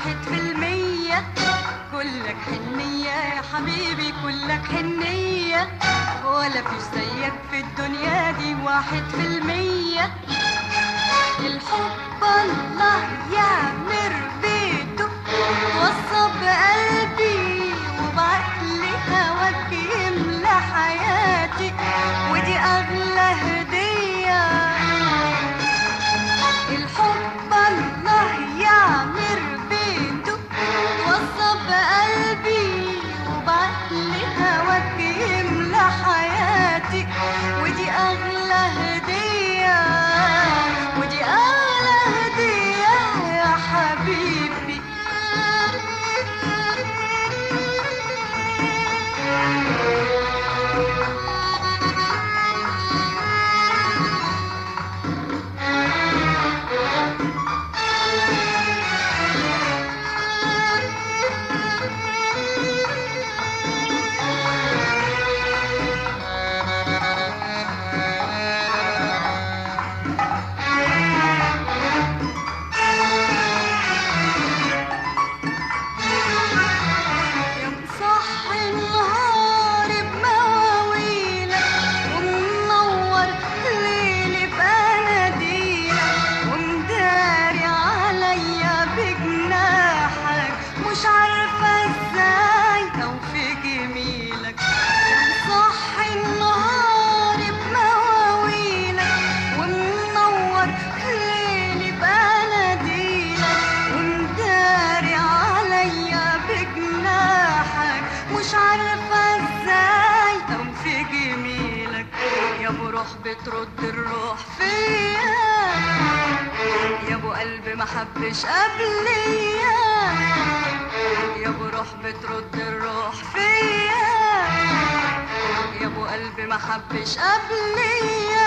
واحد في المية كلك حنية يا حبيبي كلك حنية ولا فيش زيك في الدنيا دي واحد في المية الحب الله يعمر بيته وصى بقلبي وبعقلي هواك يملى حياتي ودي أغلى هدية الحب الله يعمر بيته وصى بقلبي وبعقلي هواك يملى حياتي ودي أغلى هدية ودي أغلى هدية يا حبيبي يا مصحي النهار بمواويلك ومنور ليلي بأناديلك ومداري عليا بجناحك مش عارفة ازاي اوفي جميلك يا مصحي النهار بمواويلك ومنور ليلي بأناديلك ومداري عليا بجناحك مش عارفة ازاي في جميلك يا ابو روح بترد الروح فيا يا ابو قلب ما حبش قبليا يا ابو روح بترد الروح فيا يا ابو قلب ما حبش قبليا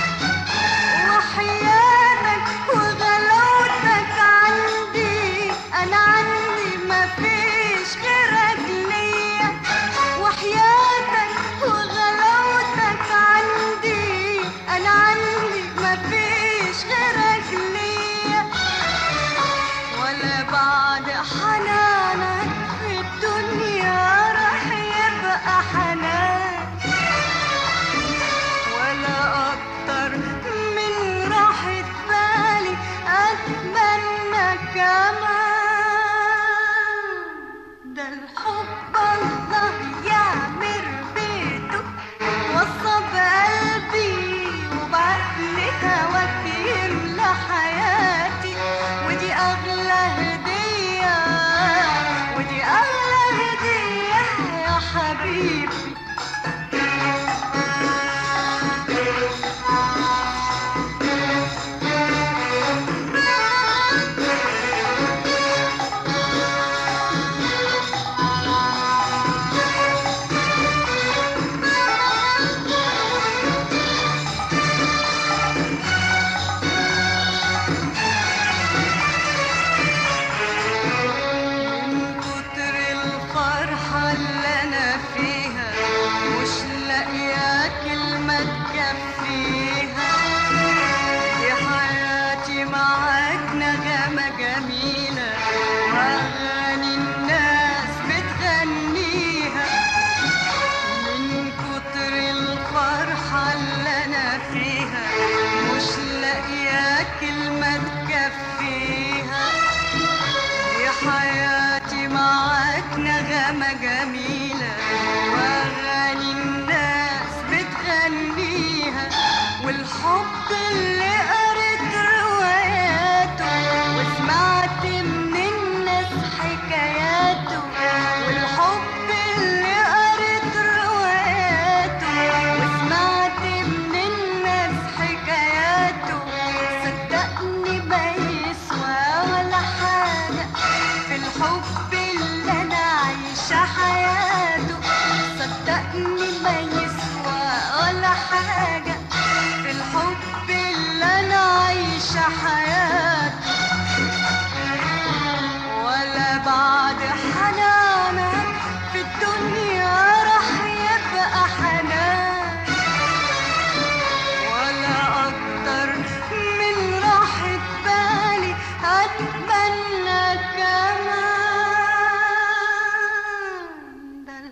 وحياتك وغلاوتك عندي انا عندي مفيش غيرك ليا وحياتك وغلاوتك عندي انا عندي مفيش غيرك ليا ولا بعد حنانك في الدنيا راح يبقى حنان ولا أكتر من راحة بالي أتمنى كمان ده الحب الله يعمر بيته وصى بقلبي وبعقلي هواك يملى حياتي ودي أغلى هدية ودي أغلى هدية يا حبيبي من كتر الفرحة اللي أنا فيها مش لاقية كلمة تكفيها دي حياتي معاك نغمة جميلة وأغاني الناس بتغنيها من كتر الفرحة اللي أنا فيها مش لاقية كلمة تكفيها يا حياتي معاك نغمة جميلة وأغاني الناس بتغنيها والحب اللي قريت رواياته وسمعت من الناس حكاياته والحب اللي قريت رواياته وسمعت من الناس حكاياته صدقني ما يسوى ولا حاجة في الحب اللي أنا عايشة حياته صدقني ما يسوى ولا حاجة في الحب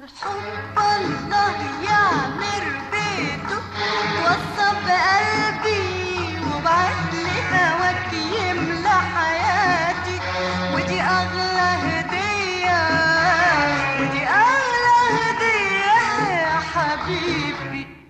الحب الله يعمر بيته وصى بقلبي وبعت لي هواك يملى حياتي ودي اغلى هديه ودي اغلى هديه يا حبيبي